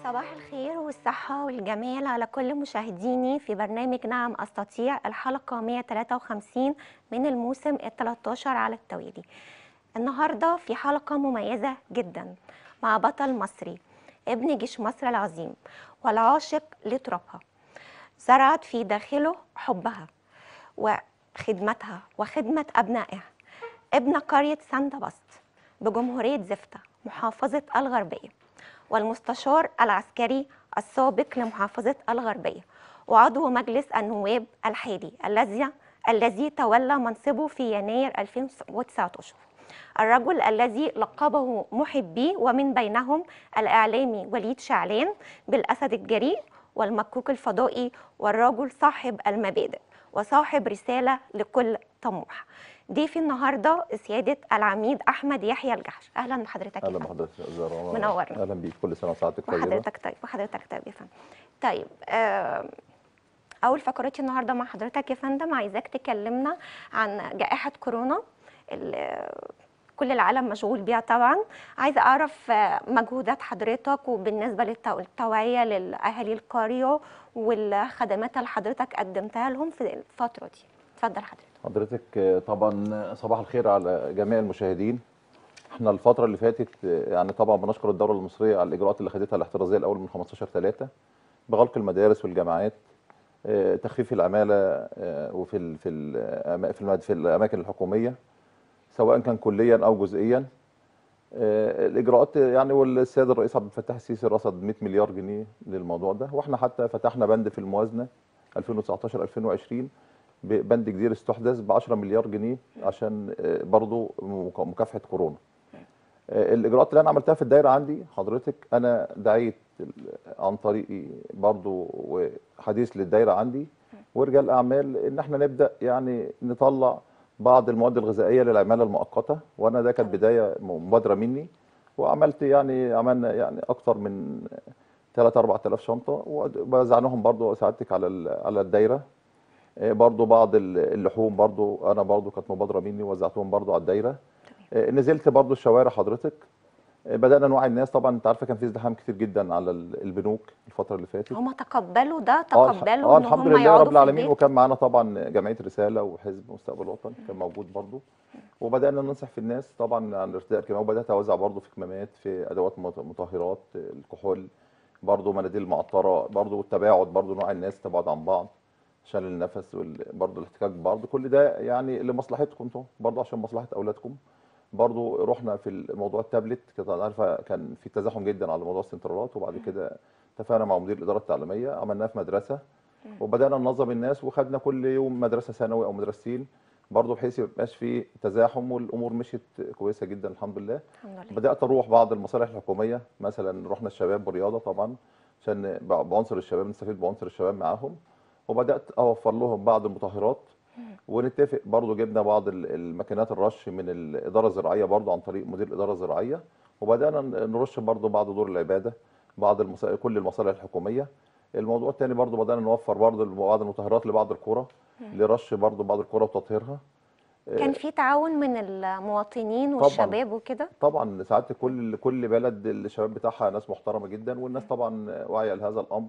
صباح الخير والصحة والجمال على كل مشاهديني في برنامج نعم أستطيع الحلقة 153 من الموسم ال 13 على التوالي النهاردة في حلقة مميزة جدا مع بطل مصري ابن جيش مصر العظيم والعاشق لترابها زرعت في داخله حبها وخدمتها وخدمة أبنائها ابن قرية سندبست بجمهورية زفتة محافظة الغربية والمستشار العسكري السابق لمحافظة الغربية وعضو مجلس النواب الحالي الذي الذي تولى منصبه في يناير 2019 الرجل الذي لقبه محبي ومن بينهم الإعلامي وليد شعلان بالأسد الجريء والمكوك الفضائي والرجل صاحب المبادئ وصاحب رسالة لكل طموح ضيفي النهارده سياده العميد احمد يحيى الجحش اهلا بحضرتك يا اهلا فندم. بحضرتك يا زهره منورنا. اهلا بيك كل سنه وسعادتك طيبه وحضرتك طيب وحضرتك طيب يا فندم طيب آه اول فقرتي النهارده مع حضرتك يا فندم عايزاك تكلمنا عن جائحه كورونا اللي كل العالم مشغول بيها طبعا عايزه اعرف آه، مجهودات حضرتك وبالنسبه للتو- للتوعيه لاهالي القريه والخدمات اللي حضرتك قدمتها لهم في الفتره دي اتفضل حضرتك حضرتك آه، طبعا صباح الخير على جميع المشاهدين احنا الفتره اللي فاتت آه، يعني طبعا بنشكر الدوله المصريه على الاجراءات اللي خدتها الاحترازيه الاول من 15 3 بغلق المدارس والجامعات آه، تخفيف العماله آه، وفي ال في ال في, المد- في الاماكن الحكوميه سواء كان كليا او جزئيا آه، الاجراءات يعني والسيد الرئيس عبد الفتاح السيسي رصد 100 مليار جنيه للموضوع ده واحنا حتى فتحنا بند في الموازنه 2019 2020 بند جديد استحدث ب 10 مليار جنيه عشان آه، برضو مك- مكافحه كورونا. آه، الاجراءات اللي انا عملتها في الدايره عندي حضرتك انا دعيت ال- عن طريقي برضو وحديث للدايره عندي ورجال اعمال ان احنا نبدا يعني نطلع بعض المواد الغذائيه للعماله المؤقته وانا ده كانت بدايه مبادره مني وعملت يعني عملنا يعني اكتر من 3 4000 شنطه ووزعناهم برضو سعادتك على ال- على الدايره آه، برضو بعض ال- اللحوم برضو انا برضو كانت مبادره مني وزعتهم برضو على الدايره آه، نزلت برضو الشوارع حضرتك آه، بدانا نوعي الناس طبعا انت عارفه كان في ازدحام كتير جدا على ال- البنوك الفتره اللي فاتت هم تقبلوا ده اه الح- تقبلوا اه ان الحمد هم لله يقعدوا رب في العالمين البيت وكان معانا طبعا جمعيه رساله وحزب مستقبل الوطن كان موجود برضو وبدانا ننصح في الناس طبعا عن ارتداء الكمامه وبدات اوزع برضو في كمامات في ادوات مط- مطهرات الكحول برضو مناديل معطره برضو التباعد برضو نوع الناس تبعد عن بعض عشان النفس وال- برضو الاحتكاك ببعض كل ده يعني لمصلحتكم انتم برضو عشان مصلحه اولادكم برضو رحنا في الموضوع التابلت كانت عارفه كان في تزاحم جدا على موضوع السنترالات وبعد كده اتفقنا مع مدير الاداره التعليميه عملناها في مدرسه وبدانا ننظم الناس وخدنا كل يوم مدرسه ثانوي او مدرستين برضه بحيث ما يبقاش في تزاحم والامور مشيت كويسه جدا الحمد لله الحمد لله بدات اروح بعض المصالح الحكوميه مثلا رحنا الشباب والرياضه طبعا عشان ب- بعنصر الشباب نستفيد بعنصر الشباب معاهم وبدات اوفر لهم بعض المطهرات ونتفق برضه جبنا بعض ال- الماكينات الرش من الاداره الزراعيه برضه عن طريق مدير الاداره الزراعيه وبدانا ن- نرش برضه بعض دور العباده بعض المصالح كل المصالح الحكوميه الموضوع الثاني برضه بدانا نوفر برضه بعض المطهرات لبعض القرى لرش برضه بعض القرى وتطهيرها كان في تعاون من المواطنين طبعاً. والشباب وكده طبعا ساعات كل كل بلد الشباب بتاعها ناس محترمه جدا والناس طبعا واعيه لهذا الامر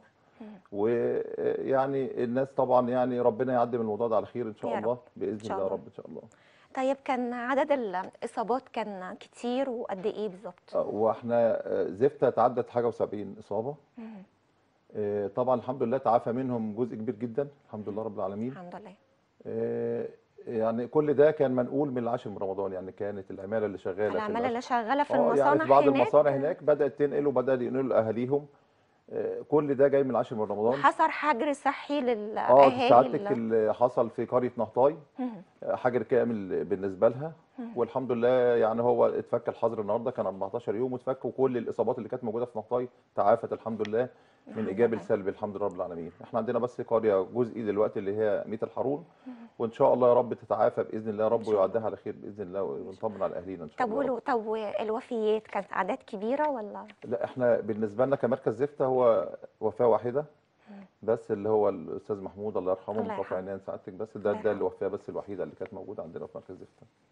ويعني الناس طبعا يعني ربنا يعدي من الموضوع ده على خير ان شاء يا رب. الله باذن إن شاء الله يا الله. رب ان شاء الله طيب كان عدد الاصابات كان كتير وقد ايه بالظبط آه، واحنا آه، زفته تعدت حاجه و70 اصابه آه، طبعا الحمد لله تعافى منهم جزء كبير جدا الحمد لله رب العالمين الحمد لله آه، يعني كل ده كان منقول من العاشر من رمضان يعني كانت العماله اللي شغاله في العماله العاشر اللي شغاله في اه يعني المصانع في بعض هناك المصانع هناك بدات تنقل وبدات ينقلوا لاهاليهم آه، كل ده جاي من العاشر من رمضان حصل حجر صحي اه للاهالي سعادتك ال- اللي حصل في قريه نهطاي مم. آه، حجر كامل بالنسبه لها والحمد لله يعني هو اتفك الحظر النهارده كان 14 يوم واتفك وكل الاصابات اللي كانت موجوده في نهطاي تعافت الحمد لله من الحمد ايجاب لله. السلبي الحمد لله رب العالمين احنا عندنا بس قريه جزئي دلوقتي اللي هي ميت الحارون وان شاء الله يا رب تتعافى باذن الله يا رب شاء الله. ويعدها على خير باذن الله ونطمن على اهالينا ان شاء طب الله يا رب. والو- طب والوفيات كانت اعداد كبيره ولا لا احنا بالنسبه لنا كمركز زفته هو وفاه واحده بس اللي هو الاستاذ محمود الله يرحمه الله مصطفى يرحمه. عنان سعادتك بس الله ده ده يرحمه. الوفاه بس الوحيده اللي كانت موجوده عندنا في مركز زفته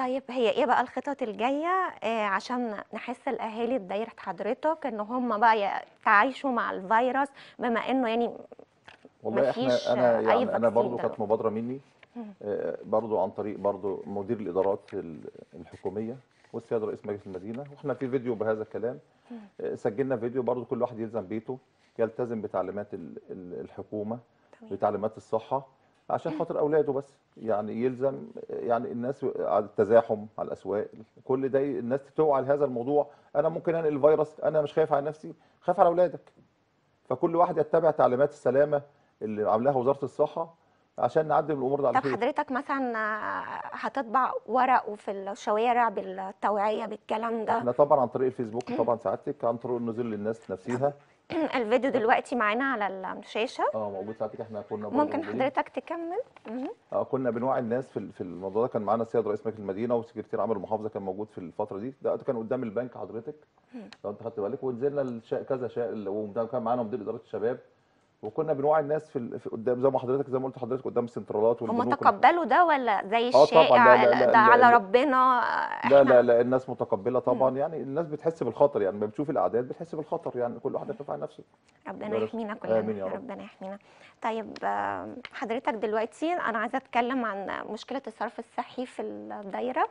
طيب هي ايه بقى الخطط الجايه آه عشان نحس الاهالي في دايره حضرتك ان هم بقى يتعايشوا مع الفيروس بما انه يعني والله مفيش احنا انا أي يعني انا فاكسين برضو دلوقتي. كانت مبادره مني مم. آه، برضو عن طريق برضو مدير الادارات ال- الحكوميه والسيد رئيس مجلس المدينه واحنا في فيديو بهذا الكلام آه، سجلنا فيديو برضو كل واحد يلزم بيته يلتزم بتعليمات ال- ال- الحكومه تمام. بتعليمات الصحه عشان خاطر اولاده بس يعني يلزم يعني الناس على التزاحم على الاسواق كل ده الناس توعى لهذا الموضوع انا ممكن انقل الفيروس انا مش خايف على نفسي خايف على اولادك فكل واحد يتبع تعليمات السلامه اللي عاملاها وزاره الصحه عشان نعدي من الامور دي على طب خير حضرتك مثلا آه، هتطبع ورق وفي الشوارع بالتوعيه بالكلام ده احنا طبعا عن طريق الفيسبوك طبعا سعادتك عن طريق النزول للناس نفسها الفيديو دلوقتي معانا على الشاشه اه موجود سعادتك احنا كنا برضه ممكن موجودين. حضرتك تكمل مهم. اه كنا بنوعي الناس في ال- في الموضوع ده كان معانا السيد رئيس مجلس المدينه وسكرتير عام المحافظه كان موجود في الفتره دي ده كان قدام البنك حضرتك لو انت خدت بالك ونزلنا الشا... كذا شا... وكان معانا مدير اداره الشباب وكنا بنوعي الناس في, ال... في قدام زي ما حضرتك زي ما قلت لحضرتك قدام السنترالات هم والبنوك تقبلوا ده ولا زي آه طبعاً، الشائع لا- لا- لا- ده لا- على لا. ربنا لا احنا لا لا الناس متقبله طبعا يعني الناس بتحس بالخطر يعني لما بتشوف الاعداد بتحس بالخطر يعني كل واحد يخاف على نفسه ربنا بلاش. يحمينا كلنا آمين يا رب. ربنا يحمينا طيب آه، حضرتك دلوقتي انا عايزه اتكلم عن مشكله الصرف الصحي في الدايره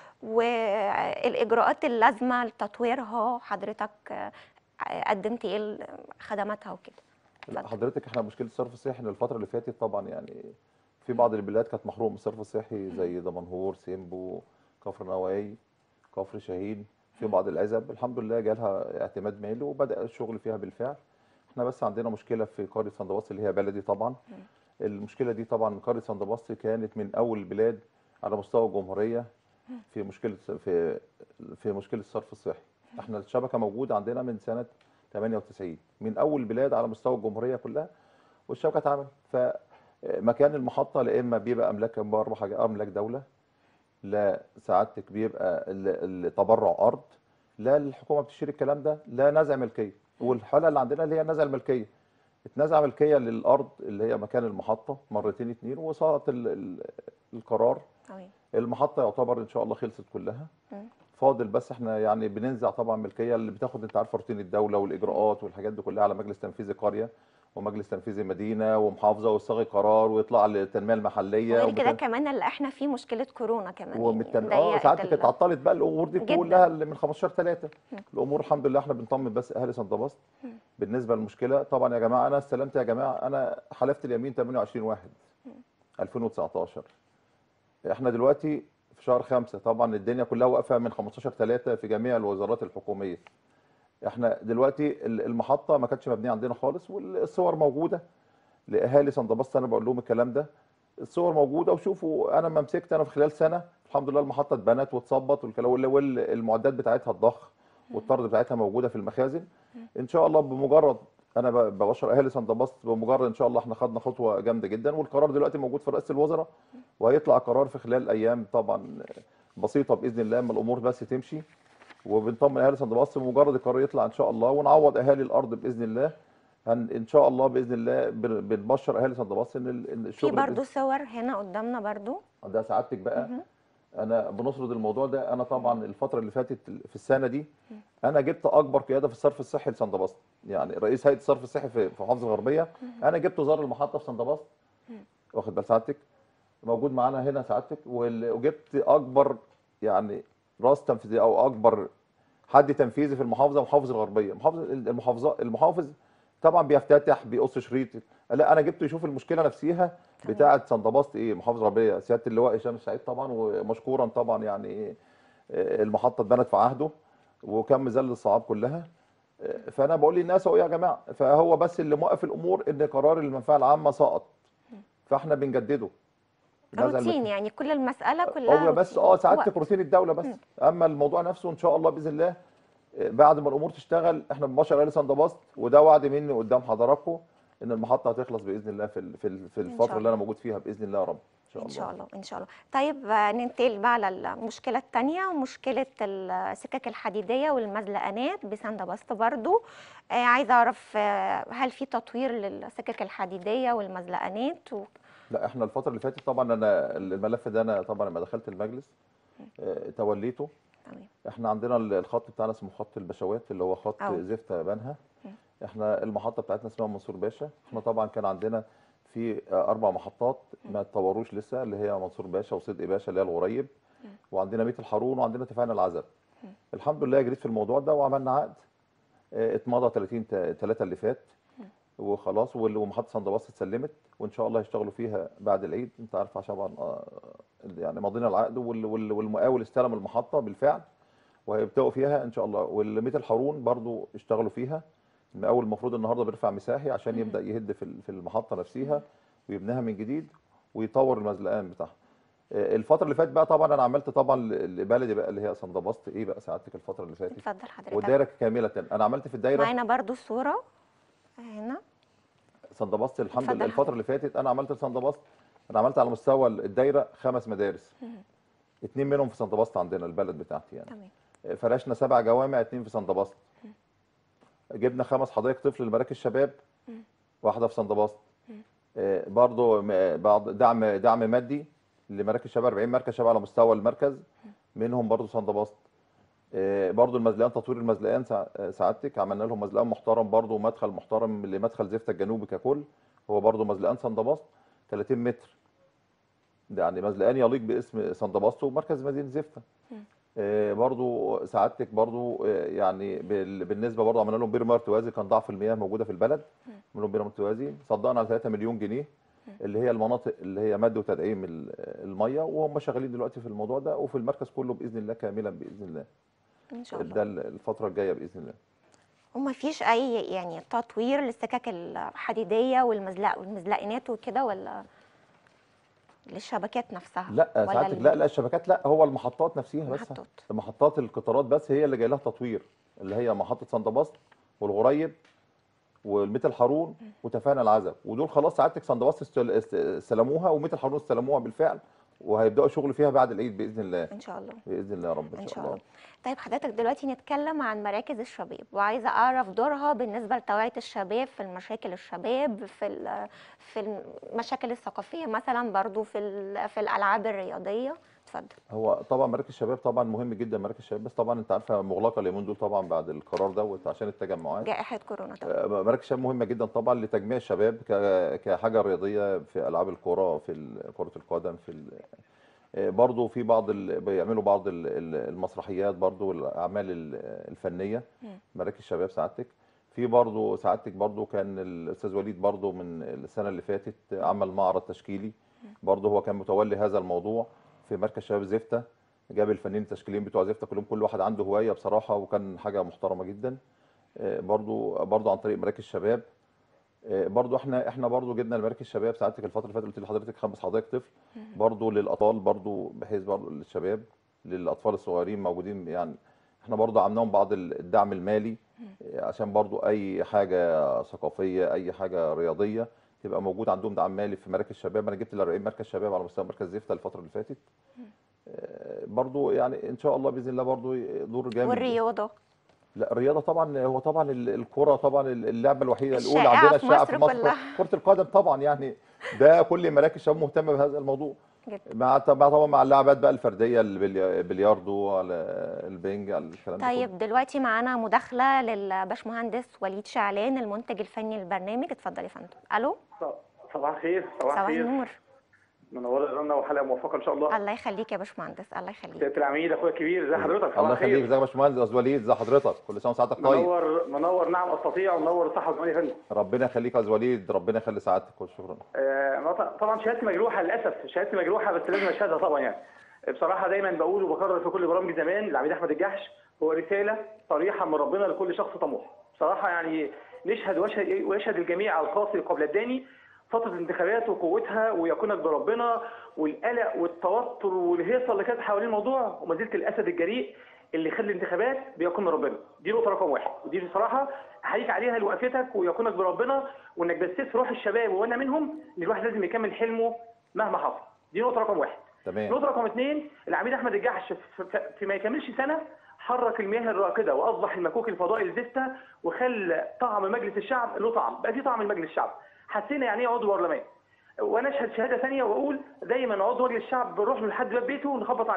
والاجراءات اللازمه لتطويرها حضرتك آه، قدمت ايه خدماتها وكده لا اتفضل. حضرتك احنا مشكله الصرف الصحي ان الفتره اللي فاتت طبعا يعني في بعض البلاد كانت محروم من الصرف الصحي زي دمنهور سيمبو كفر نواي كفر شاهين في بعض العزب الحمد لله جالها اعتماد مالي وبدا الشغل فيها بالفعل احنا بس عندنا مشكله في قريه سندباص اللي هي بلدي طبعا المشكله دي طبعا قريه سندباص كانت من اول البلاد على مستوى الجمهوريه في مشكله في في مشكله الصرف الصحي احنا الشبكه موجوده عندنا من سنه 98 من اول البلاد على مستوى الجمهوريه كلها والشبكه اتعمل فمكان المحطه لا اما بيبقى املاك باربع حاجات املاك دوله لا سعادتك بيبقى ال- التبرع ارض لا الحكومه بتشتري الكلام ده لا نزع ملكيه والحاله اللي عندنا اللي هي نزع الملكيه اتنزع ملكيه للارض اللي هي مكان المحطه مرتين اتنين وصارت ال- ال- القرار تمام المحطه يعتبر ان شاء الله خلصت كلها مم. فاضل بس احنا يعني بننزع طبعا ملكيه اللي بتاخد انت عارف روتين الدوله والاجراءات والحاجات دي كلها على مجلس تنفيذي قريه ومجلس تنفيذي مدينه ومحافظه ويصاغي قرار ويطلع للتنميه المحليه وغير كده وبت- كمان اللي احنا فيه مشكله كورونا كمان ومتن... يعني اه ضيقت ساعتك ال- اتعطلت بقى الامور دي جداً. كلها اللي من 15 3 الامور الحمد لله احنا بنطمن بس اهالي سندباست بالنسبه للمشكله طبعا يا جماعه انا استلمت يا جماعه انا حلفت اليمين 28 واحد 2019 احنا دلوقتي في شهر خمسة طبعا الدنيا كلها واقفه من 15 3 في جميع الوزارات الحكوميه احنا دلوقتي ال- المحطه ما كانتش مبنيه عندنا خالص والصور موجوده لاهالي سندباست انا بقول لهم الكلام ده الصور موجوده وشوفوا انا ما مسكت انا في خلال سنه الحمد لله المحطه اتبنت واتصبت والكلام وال- والمعدات بتاعتها الضخ والطرد بتاعتها موجوده في المخازن ان شاء الله بمجرد انا ب- ببشر اهالي سندباست بمجرد ان شاء الله احنا خدنا خطوه جامده جدا والقرار دلوقتي موجود في رئاسه الوزراء وهيطلع قرار في خلال ايام طبعا بسيطه باذن الله اما الامور بس تمشي وبنطمن اهالي سندباست بمجرد القرار يطلع ان شاء الله ونعوض اهالي الارض باذن الله هن ان شاء الله باذن الله بن- بنبشر اهالي سندباست ان ال- إن في الشغل برضو صور هنا قدامنا برضو ده سعادتك بقى انا بنسرد الموضوع ده انا طبعا الفتره اللي فاتت في السنه دي انا جبت اكبر قياده في الصرف الصحي لسندباست يعني رئيس هيئه الصرف الصحي في في محافظه الغربيه انا جبت وزاره المحطه في سندباست واخد بال سعادتك موجود معانا هنا سعادتك وال- وجبت اكبر يعني راس تنفيذي او اكبر حد تنفيذي في المحافظه محافظ الغربيه محافظ المحافظه المحافظ طبعا بيفتتح بيقص شريط لا انا جبته يشوف المشكله نفسها بتاعه سندباست ايه محافظ الغربيه سياده اللواء هشام السعيد طبعا ومشكورا طبعا يعني إيه، آه، المحطه اتبنت في عهده وكان مذل الصعاب كلها آه، فانا بقول للناس اهو يا جماعه فهو بس اللي موقف الامور ان قرار المنفعه العامه سقط فاحنا بنجدده نزل روتين من- يعني كل المساله كلها هو بس روتين. اه سعادتك وقت. روتين الدوله بس اما الموضوع نفسه ان شاء الله باذن الله آه، بعد ما الامور تشتغل احنا بنبشر اهالي سندباست وده وعد مني قدام حضراتكم ان المحطه هتخلص باذن الله في ال- في ال- في شاء الفتره اللي الله. انا موجود فيها باذن الله يا رب ان شاء ان الله شاء الله ان شاء الله طيب آه، ننتقل بقى على المشكله الثانيه ومشكله السكك الحديديه والمزلقانات بسندباست برضو آه، عايزه اعرف آه، هل في تطوير للسكك الحديديه والمزلقانات و... لا احنا الفتره اللي فاتت طبعا انا الملف ده انا طبعا لما دخلت المجلس آه، توليته تمام احنا عندنا ال- الخط بتاعنا اسمه خط البشوات اللي هو خط أو. زفته بنها احنا المحطه بتاعتنا اسمها منصور باشا احنا طبعا كان عندنا في آه، اربع محطات ما اتطوروش لسه اللي هي منصور باشا وصدقي باشا اللي هي القريب وعندنا ميت الحارون وعندنا تفاعل العزب الحمد لله جريت في الموضوع ده وعملنا عقد آه، اتمضى 30 3 اللي فات وخلاص وال- ومحطه سندباص اتسلمت وان شاء الله هيشتغلوا فيها بعد العيد انت عارف عشان طبعا آه، يعني مضينا العقد وال- وال- والمقاول استلم المحطه بالفعل وهيبداوا فيها ان شاء الله والميت الحارون برضو اشتغلوا فيها المقاول المفروض النهارده بيرفع مساحي عشان يبدا يهد في ال- في المحطه نفسها ويبنيها من جديد ويطور المزلقان بتاعها آه، الفتره اللي فاتت بقى طبعا انا عملت طبعا ل- لبلدي بقى اللي هي صندباست ايه بقى سعادتك الفتره اللي فاتت اتفضل حضرتك والدايره كامله انا عملت في الدايره معانا برضو الصورة هنا صندباست الحمد اتفضل لله الفتره اللي فاتت انا عملت في صندباست انا عملت على مستوى الدايره خمس مدارس اتنين منهم في صندباست عندنا البلد بتاعتي يعني تمام فرشنا سبع جوامع اتنين في صندباست جبنا خمس حدائق طفل لمراكز شباب واحده في صندباست آه، برضو م- بعض دعم دعم مادي لمراكز شباب 40 مركز شباب على مستوى المركز منهم برضو صندباست آه، برضو المزلقان تطوير المزلقان سع- آه، سعادتك عملنا لهم مزلقان محترم برضو مدخل محترم لمدخل زفته الجنوبي ككل هو برضو مزلقان صندباست 30 متر ده يعني مزلقان يليق باسم صندباست ومركز مدينه زفته آه، برضو سعادتك برضو آه، يعني بال- بالنسبه برضو عملنا لهم بير مار توازي كان ضعف المياه موجوده في البلد عملنا لهم بير مار توازي صدقنا على 3 مليون جنيه اللي هي المناطق اللي هي مد وتدعيم ال- الميه وهم شغالين دلوقتي في الموضوع ده وفي المركز كله باذن الله كاملا باذن الله ان شاء الله ده الفتره الجايه باذن الله وما فيش اي يعني تطوير للسكك الحديديه والمزلق والمزلقينات وكده ولا للشبكات نفسها لا ولا ساعتك ال- لا لا الشبكات لا هو المحطات نفسها بس المحطات. محطات القطارات بس هي اللي جاي لها تطوير اللي هي محطه صندباست والغريب والميت الحارون وتفاهنا العزب ودول خلاص سعادتك صندباست استل- است- استلموها وميت الحارون استلموها بالفعل وهيبداوا شغل فيها بعد العيد باذن الله ان شاء الله باذن الله يا رب ان شاء الله طيب حضرتك دلوقتي نتكلم عن مراكز الشباب وعايزه اعرف دورها بالنسبه لتوعيه الشباب في المشاكل الشباب في ال- في المشاكل الثقافيه مثلا برضو في ال- في الالعاب الرياضيه اتفضل هو طبعا مراكز الشباب طبعا مهم جدا مراكز الشباب بس طبعا انت عارفه مغلقه اليومين دول طبعا بعد القرار دوت عشان التجمعات جائحه كورونا طبعا آه، مراكز الشباب مهمه جدا طبعا لتجميع الشباب ك- كحاجه رياضيه في العاب الكره في ال- كره القدم في ال- آه، برضو في بعض ال... بيعملوا بعض ال- ال- المسرحيات برضو والاعمال ال- الفنيه مراكز الشباب سعادتك في برضو سعادتك برضو كان الاستاذ وليد برضو من السنه اللي فاتت عمل معرض تشكيلي برضو هو كان متولي هذا الموضوع في مركز شباب زفته جاب الفنانين التشكيليين بتوع زفته كلهم كل واحد عنده هوايه بصراحه وكان حاجه محترمه جدا آه، برضو برضو عن طريق مراكز شباب آه، برضو احنا احنا برضو جبنا المراكز شباب سعادتك الفتره اللي فاتت قلت لحضرتك خمس حدائق طفل برضو للاطفال برضو بحيث برضو للشباب للاطفال الصغيرين موجودين يعني احنا برضو عملناهم بعض الدعم المالي آه، عشان برضو اي حاجه ثقافيه اي حاجه رياضيه تبقى موجود عندهم دعم مالي في مراكز شباب انا جبت ال 40 مركز شباب على مستوى مركز زفته الفتره اللي فاتت آه، برضو يعني ان شاء الله باذن الله برضو دور جامد والرياضه لا الرياضه طبعا هو طبعا ال- الكره طبعا اللعبه الوحيده الاولى الشائعة عندنا في الشائعه مصر في مصر كلها. كره القدم طبعا يعني ده كل مراكز الشباب مهتمه بهذا الموضوع جدا مع طبعا طبعا مع اللعبات بقى الفرديه البلي- البلياردو على البنج على الكلام ده كله. طيب دلوقتي معانا مداخله للباشمهندس وليد شعلان المنتج الفني للبرنامج اتفضل يا فندم الو صباح الخير صباح صباح الخير النور منور الرنة وحلقه موفقه ان شاء الله الله يخليك يا باشمهندس الله يخليك سياده العميد اخويا الكبير ازي حضرتك صباح الله يخليك الخير ازيك يا باشمهندس استاذ وليد ازي حضرتك كل سنه وسعادتك طيب منور منور نعم استطيع ومنور صحه وزمان يا فندم ربنا يخليك يا استاذ وليد ربنا يخلي سعادتك وشكرا آه، أنا ط- طبعا شهادتي مجروحه للاسف شهادتي مجروحه بس لازم اشهدها طبعا يعني بصراحه دايما بقول وبكرر في كل برامج زمان العميد احمد الجحش هو رساله صريحه من ربنا لكل شخص طموح بصراحه يعني نشهد ويشهد ويشهد الجميع على القاصي قبل الداني فترة الانتخابات وقوتها ويقينك بربنا والقلق والتوتر والهيصة اللي كانت حوالين الموضوع وما زلت الأسد الجريء اللي خد الانتخابات بيقين ربنا دي نقطة رقم واحد ودي بصراحة أحييك عليها لوقفتك ويقينك بربنا وإنك بسيت روح الشباب وأنا منهم إن الواحد لازم يكمل حلمه مهما حصل دي نقطة رقم واحد تمام نقطة رقم اثنين العميد أحمد الجحش في- في- في ما يكملش سنة حرك المياه الراكدة وأصبح المكوك الفضائي الزفتة وخلى طعم مجلس الشعب له طعم بقى في طعم لمجلس الشعب حسينا يعني ايه عضو برلمان وانا اشهد شهاده ثانيه واقول دايما عضو مجلس الشعب بنروح له لحد باب بيته ونخبط عليه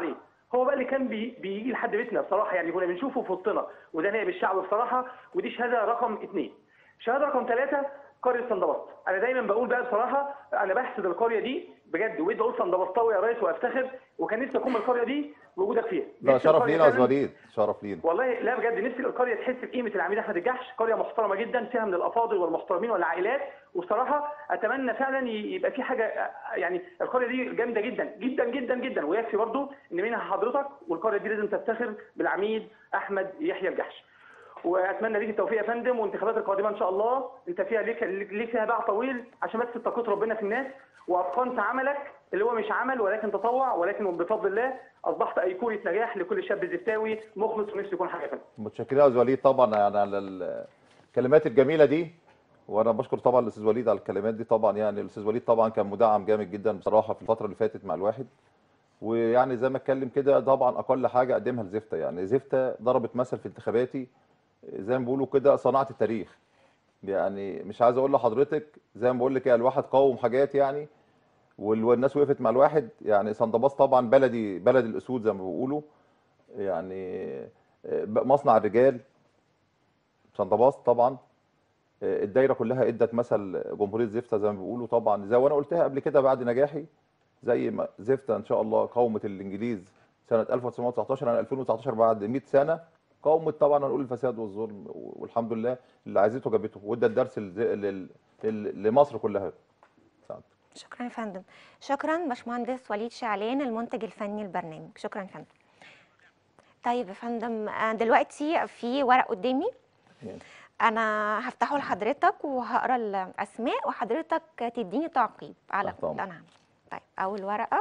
هو بقى اللي كان بي بيجي لحد بيتنا بصراحه يعني كنا بنشوفه في وسطنا وده نائب الشعب بصراحه ودي شهاده رقم اثنين شهاده رقم ثلاثه قريه سندبسط انا دايما بقول بقى بصراحه انا بحسد القريه دي بجد وبقيت بقول سندبسطاوي يا ريس وافتخر وكان نفسي اكون من القريه دي وجودك فيها ده نفسي شرف القرية لينا يا فعلاً- وليد شرف لينا والله لا بجد نفسي القريه تحس بقيمه العميد احمد الجحش قريه محترمه جدا فيها من الافاضل والمحترمين والعائلات وبصراحه اتمنى فعلا ي- يبقى في حاجه يعني القريه دي جامده جدا جدا جدا جدا ويكفي برضو ان منها حضرتك والقريه دي لازم تفتخر بالعميد احمد يحيى الجحش واتمنى ليك التوفيق يا فندم والانتخابات القادمه ان شاء الله انت فيها ليك ليك فيها باع طويل عشان بس اتقيت ربنا في الناس واتقنت عملك اللي هو مش عمل ولكن تطوع ولكن بفضل الله اصبحت ايقونه نجاح لكل شاب زفتاوي مخلص ونفسه يكون حاجه فندم متشكرين يا استاذ وليد طبعا يعني على الكلمات الجميله دي وانا بشكر طبعا الاستاذ وليد على الكلمات دي طبعا يعني الاستاذ وليد طبعا كان مدعم جامد جدا بصراحه في الفتره اللي فاتت مع الواحد ويعني زي ما اتكلم كده طبعا اقل حاجه قدمها لزفته يعني زفته ضربت مثل في انتخاباتي زي ما بيقولوا كده صناعه التاريخ يعني مش عايز اقول لحضرتك زي ما بقول لك الواحد قاوم حاجات يعني وال- والناس وقفت مع الواحد يعني صندباص طبعا بلدي بلد الاسود زي ما بيقولوا يعني آه، مصنع الرجال صندباص طبعا آه، الدايره كلها ادت مثل جمهوريه زفته زي ما بيقولوا طبعا زي وانا قلتها قبل كده بعد نجاحي زي ما زفته ان شاء الله قاومت الانجليز سنه 1919 انا 2019 بعد 100 سنه قاومت طبعا هنقول الفساد والظلم والحمد لله اللي عايزته جابته وادت درس لز- لل- لل- لمصر كلها سعد. شكرا يا فندم شكرا باشمهندس وليد شعلان المنتج الفني للبرنامج شكرا يا فندم طيب يا فندم آه، دلوقتي في ورق قدامي يعني انا هفتحه لحضرتك وهقرا الاسماء وحضرتك تديني تعقيب على تحت أمرك. اللي انا هعمله. طيب اول ورقه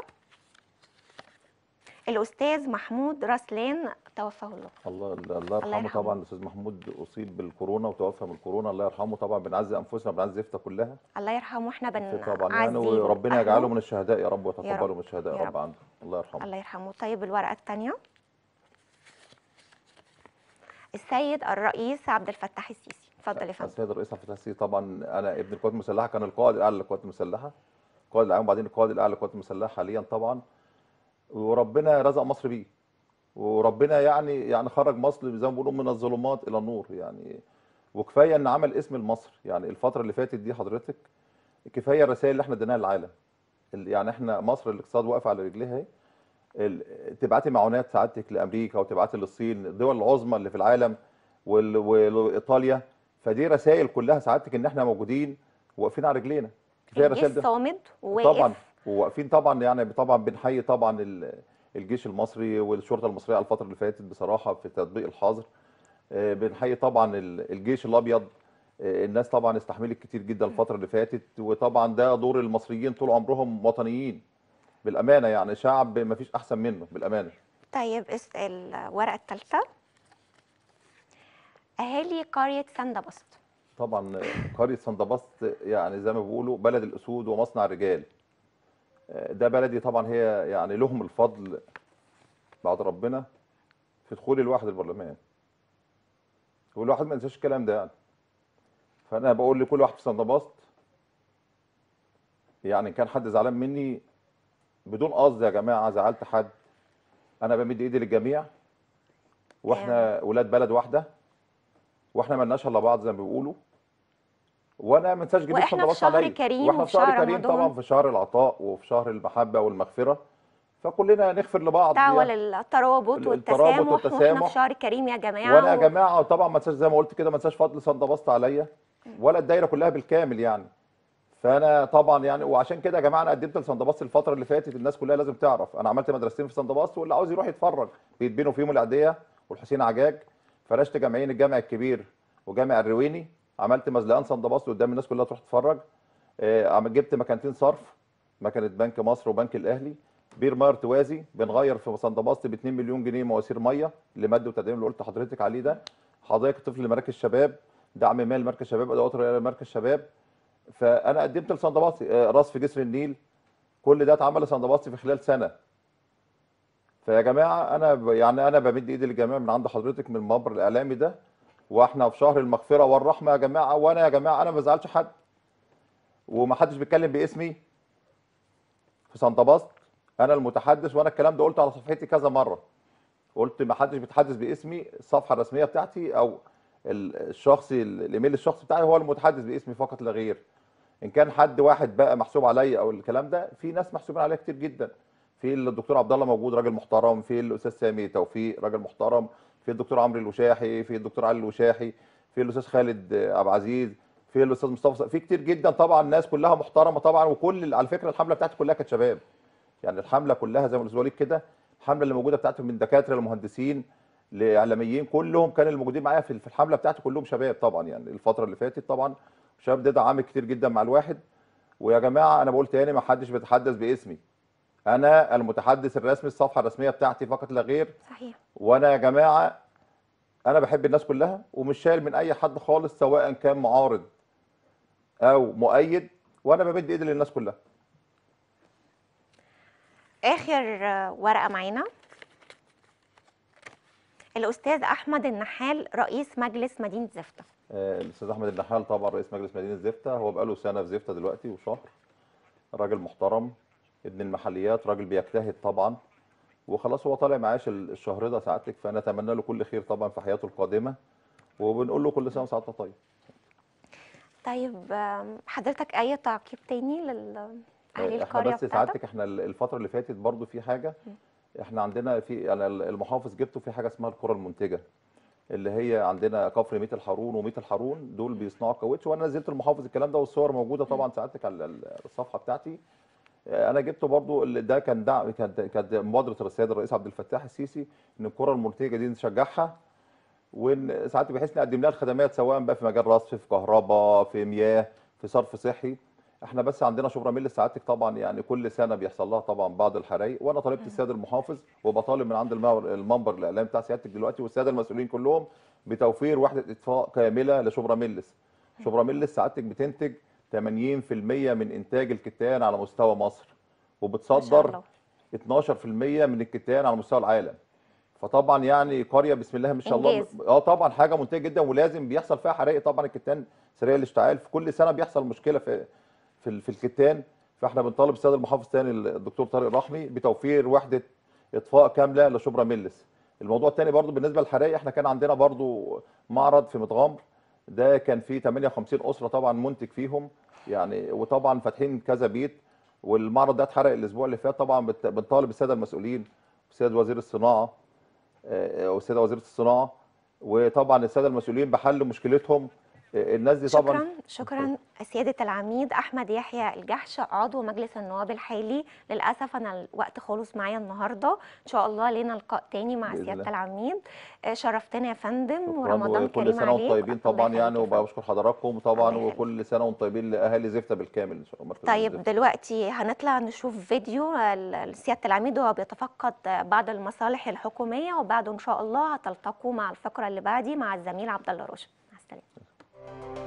الاستاذ محمود رسلان توفاه الله الله الله يرحمه يرحمه. طبعا الاستاذ محمود اصيب بالكورونا وتوفى من الكورونا الله يرحمه طبعا بنعزي انفسنا بنعزي زفته كلها الله يرحمه احنا طبعا يعني بنعزي وربنا أهله. يجعله من الشهداء يا رب ويتقبله رب. من الشهداء يا يا رب رب. عنده الله يرحمه الله يرحمه طيب الورقه الثانيه السيد الرئيس عبد الفتاح السيسي اتفضل يا فندم السيد الرئيس عبد الفتاح السيسي طبعا انا ابن القوات المسلحه كان القائد الاعلى للقوات المسلحه القائد العام وبعدين القائد الاعلى للقوات المسلحه حاليا طبعا وربنا رزق مصر بيه وربنا يعني يعني خرج مصر زي ما بيقولوا من الظلمات الى النور يعني وكفايه ان عمل اسم لمصر يعني الفتره اللي فاتت دي حضرتك كفايه الرسائل اللي احنا اديناها للعالم ال- يعني احنا مصر الاقتصاد واقف على رجليها اهي ال- تبعتي معونات سعادتك لامريكا وتبعتي للصين الدول العظمى اللي في العالم وال- وايطاليا فدي رسائل كلها سعادتك ان احنا موجودين واقفين على رجلينا كفايه الجيش الرسائل ده صامد وواقف طبعا وواقفين طبعا يعني طبعا بنحيي طبعا ال- الجيش المصري والشرطه المصريه على الفتره اللي فاتت بصراحه في تطبيق الحظر آه، بنحيي طبعا ال- الجيش الابيض آه، الناس طبعا استحملت كتير جدا الفتره اللي فاتت وطبعا ده دور المصريين طول عمرهم وطنيين بالامانه يعني شعب ما فيش احسن منه بالامانه طيب اس- الورقه الثالثه اهالي قريه سندبسط طبعا قريه سندبسط يعني زي ما بيقولوا بلد الاسود ومصنع الرجال آه، ده بلدي طبعا هي يعني لهم الفضل بعد ربنا في دخول الواحد البرلمان والواحد ما ينساش الكلام ده يعني فانا بقول لكل واحد في سندبسط يعني إن كان حد زعلان مني بدون قصد يا جماعه زعلت حد انا بمد ايدي للجميع واحنا ولاد بلد واحده واحنا مالناش الا بعض زي ما بيقولوا وانا ما انساش جديد وإحنا في سندبسط شهر عليا. كريم واحنا وفي في شهر شهر كريم رمضان. طبعا في شهر العطاء وفي شهر المحبه والمغفره فكلنا نغفر لبعض دعوه يعني. للترابط الترابط والتسامح واحنا والتسامح. في شهر كريم يا جماعه وانا يا و- جماعه طبعا ما انساش زي ما قلت كده ما انساش فضل سندبسط عليا ولا الدايره كلها بالكامل يعني فانا طبعا يعني وعشان كده يا جماعه انا قدمت لسندبسط الفتره اللي فاتت الناس كلها لازم تعرف انا عملت مدرستين في سندبسط واللي عاوز يروح يتفرج بيتبنوا فيهم العديه والحسين عجاج فرشت جامعين الجامع الكبير وجامع الرويني عملت مزلقان سندبسط قدام الناس كلها تروح تتفرج آه، عم- جبت مكانتين صرف مكنه بنك مصر وبنك الاهلي بير ماير توازي بنغير في سندبسط ب 2 مليون جنيه مواسير ميه لمد وتدعيم اللي قلت لحضرتك عليه ده حضرتك طفل لمراكز شباب دعم مال مركز شباب ادوات رياضية مركز شباب فانا قدمت لسندباسطي آه، راس في جسر النيل كل ده اتعمل لسندباسطي في خلال سنه فيا جماعه انا ب- يعني انا بمد ايدي للجميع من عند حضرتك من المنبر الاعلامي ده واحنا في شهر المغفره والرحمه يا جماعه وانا يا جماعه انا ما بزعلش حد ومحدش بيتكلم باسمي في سندباسط انا المتحدث وانا الكلام ده قلته على صفحتي كذا مره قلت ما حدش بيتحدث باسمي الصفحه الرسميه بتاعتي او ال- الشخصي الايميل الشخصي بتاعي هو المتحدث باسمي فقط لا غير ان كان حد واحد بقى محسوب عليا او الكلام ده في ناس محسوبين عليا كتير جدا في الدكتور عبد الله موجود راجل محترم في الاستاذ سامي توفيق راجل محترم في الدكتور عمرو الوشاحي في الدكتور علي الوشاحي في الاستاذ خالد عبد العزيز في الاستاذ مصطفى في كتير جدا طبعا ناس كلها محترمه طبعا وكل على فكره الحمله بتاعتي كلها كانت شباب يعني الحمله كلها زي ما الاستاذ وليد كده الحمله اللي موجوده بتاعتي من دكاتره لمهندسين لاعلاميين كلهم كان الموجودين معايا في في الحمله بتاعتي كلهم شباب طبعا يعني الفتره اللي فاتت طبعا الشباب ده دعم كتير جدا مع الواحد ويا جماعه انا بقول تاني ما حدش بيتحدث باسمي انا المتحدث الرسمي الصفحه الرسميه بتاعتي فقط لا غير صحيح وانا يا جماعه انا بحب الناس كلها ومش شايل من اي حد خالص سواء كان معارض او مؤيد وانا بمد ايدي للناس كلها اخر آه، ورقه معانا الاستاذ احمد النحال رئيس مجلس مدينه زفته آه، الاستاذ احمد النحال طبعا رئيس مجلس مدينه زفته هو بقاله سنه في زفته دلوقتي وشهر راجل محترم ابن المحليات راجل بيجتهد طبعا وخلاص هو طالع معاش ال- الشهر ده سعادتك فنتمنى له كل خير طبعا في حياته القادمه وبنقول له كل سنه وسعادتك طيب طيب آم، حضرتك اي تعقيب تاني للاهالي احنا القريه بس بتاعتك سعادتك احنا ال- الفتره اللي فاتت برضو في حاجه احنا عندنا في انا ال- المحافظ جبته في حاجه اسمها القرى المنتجه اللي هي عندنا كفر ميت الحارون وميت الحارون دول بيصنعوا كاوتش وانا نزلت المحافظ الكلام ده والصور موجوده طبعا سعادتك على ال- الصفحه بتاعتي اه، انا جبته برضو اللي ده كان دعم كانت كانت مبادره السيد الرئيس عبد الفتاح السيسي ان القرى المنتجه دي نشجعها وان ساعات بحيث نقدم لها الخدمات سواء بقى في مجال رصف في كهرباء في مياه في صرف صحي احنا بس عندنا شبرا ميل سعادتك طبعا يعني كل سنه بيحصل لها طبعا بعض الحرايق وانا طالبت السيد المحافظ وبطالب من عند المو- المنبر الاعلامي بتاع سيادتك دلوقتي والساده المسؤولين كلهم بتوفير وحده اطفاء كامله لشبرا ميلس شبرا ميلس سعادتك بتنتج 80% من انتاج الكتان على مستوى مصر ما شاء وبتصدر الله 12% من الكتان على مستوى العالم فطبعا يعني قريه بسم الله ما شاء الله إنجاز. اه طبعا حاجه منتجه جدا ولازم بيحصل فيها حرائق طبعا الكتان سريع الاشتعال في كل سنه بيحصل مشكله في في ال- في الكتان فاحنا بنطالب السيد المحافظ تاني الدكتور طارق رحمي بتوفير وحده اطفاء كامله لشبرا ميلس الموضوع الثاني برضو بالنسبه للحرائق احنا كان عندنا برضو معرض في متغمر ده كان فيه 58 اسره طبعا منتج فيهم يعني وطبعا فاتحين كذا بيت والمعرض ده اتحرق الاسبوع اللي فات طبعا بت- بنطالب الساده المسؤولين السيد وزير الصناعه آه، والسيده وزيره الصناعه وطبعا الساده المسؤولين بحل مشكلتهم آه، الناس دي طبعا شكرا شكرا سيادة العميد أحمد يحيى الجحش عضو مجلس النواب الحالي للأسف أنا الوقت خلص معايا النهاردة إن شاء الله لينا لقاء تاني مع بإذن سيادة الله. العميد آه، شرفتنا يا فندم شكراً، ورمضان وكل كريم سنه وانتم عليك طيبين الله طبعا يخليك يعني يا فندم. وبشكر حضراتكم طبعا الله يخليك. وكل سنه وانتم طيبين لاهالي زفته بالكامل ان شاء الله مركز طيب زفته. دلوقتي هنطلع نشوف فيديو ل- لسيادة العميد وهو بيتفقد بعض المصالح الحكومية وبعده إن شاء الله هتلتقوا مع الفقرة اللي بعدي مع الزميل عبد الله رشد مع السلامة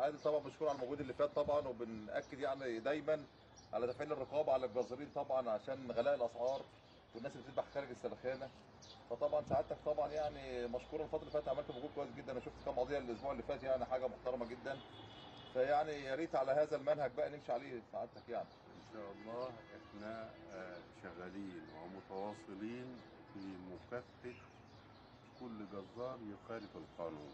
عادل طبعا مشكور على المجهود اللي فات طبعا وبنأكد يعني دايما على تفعيل الرقابه على الجزارين طبعا عشان غلاء الاسعار والناس اللي بتذبح خارج السلخانه فطبعا سعادتك طبعا يعني مشكور الفتره اللي فاتت عملت مجهود كويس جدا انا شفت كام قضيه الاسبوع اللي فات يعني حاجه محترمه جدا فيعني يا ريت على هذا المنهج بقى نمشي عليه سعادتك يعني ان شاء الله احنا آه، شغالين ومتواصلين في مكافحه كل جزار يخالف القانون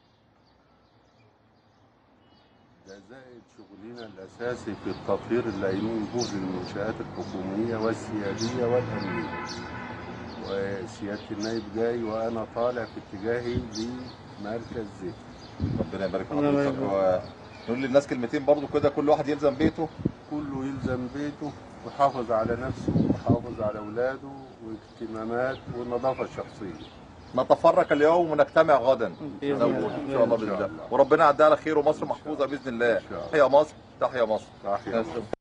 ده زائد شغلنا الاساسي في التطهير اللي قايمين به للمنشات الحكوميه والسياديه والامنيه وسياده النائب جاي وانا طالع في اتجاهي لمركز زيت ربنا يبارك في الله حضرتك يبارك. ونقول للناس كلمتين برضو كده كل واحد يلزم بيته كله يلزم بيته ويحافظ على نفسه ويحافظ على اولاده واهتمامات والنظافه الشخصيه نتفرق اليوم ونجتمع غدا بإذن نقول الله. ان شاء الله باذن الله وربنا يعدي على خير ومصر محفوظه باذن الله إن شاء الله. تحيا مصر تحيا مصر تحيا مصر.